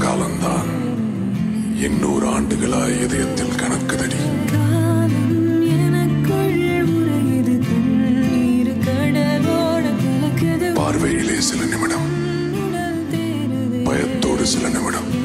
காலம்தான் எண்ணூறு ஆண்டுகளாய் இதயத்தில் கணக்குதடி காலம் எனக்குள் உறையுது தண்ணீர் கடலோட கலக்குது பார்வையிலே சில நிமிடம் உடல் தேடுது பயத்தோடு சில நிமிடம்